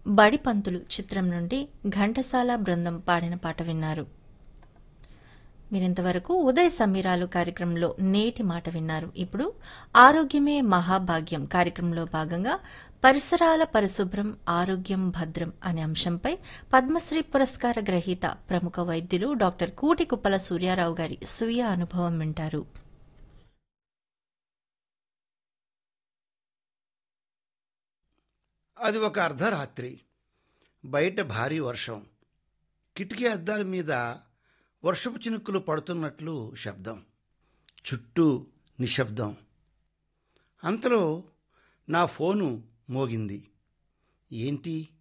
బడిపంతులు చిత్రం నుండి ఘంటసాల బృందం పాడిన పాట విన్నారు మీరింతవరకు ఉదయ సమీరాలు కార్యక్రమంలో నేటి మాట విన్నారు ఇప్పుడు ఆరోగ్యమే మహాభాగ్యం కార్యక్రమంలో భాగంగా పరిసరాల పరిశుభ్రం ఆరోగ్యం భద్రం అనే అంశంపై పద్మశ్రీ పురస్కార గ్రహీత ప్రముఖ వైద్యులు డాక్టర్ కూటికుప్పల సూర్యారావు గారి స్వీయ అనుభవం వింటారు అది ఒక అర్ధరాత్రి బయట భారీ వర్షం కిటికీ అద్దాల మీద వర్షపు చినుకులు పడుతున్నట్లు శబ్దం చుట్టూ నిశ్శబ్దం అంతలో నా ఫోను మోగింది ఏంటి